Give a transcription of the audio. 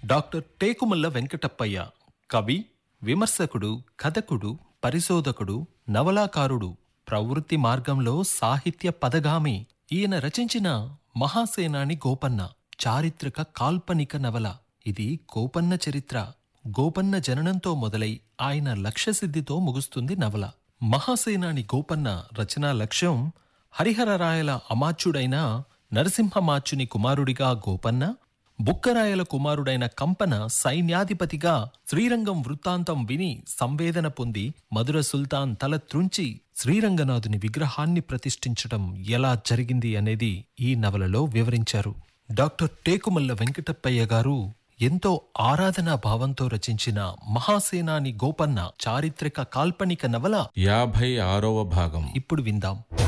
doctor Tekumalla Venkatappayya కవి విమర్శకుడు కథకుడు పరిశోధకుడు నవలాకారుడు ప్రవృత్తి మార్గంలో సాహిత్య పదగామి ఈయన రచించిన మహాసేనాని గోపన్న చారిత్రక కాల్పనిక నవల ఇది గోపన్న చరిత్ర గోపన్న జననంతో మొదలై ఆయన లక్ష్యసిద్ధితో ముగుస్తుంది నవల మహాసేనాని గోపన్న రచనా లక్ష్యం హరిహరరాయల అమాత్యుడైన నరసింహమాచ్యుని కుమారుడిగా గోపన్న బుక్కరాయల కుమారుడైన కంపన సైన్యాధిపతిగా శ్రీరంగం వృత్తాంతం విని సంవేదన పొంది మధుర సుల్తాన్ తల త్రుంచి శ్రీరంగనాథుని విగ్రహాన్ని ప్రతిష్ఠించటం ఎలా జరిగింది అనేది ఈ నవలలో వివరించారు డాక్టర్ టేకుమల్ల వెంకటప్పయ్య గారు ఎంతో ఆరాధనా భావంతో రచించిన మహాసేనాని గోపన్న చారిత్రక కాల్పనిక నవల యాభై ఆరవ భాగం ఇప్పుడు విందాం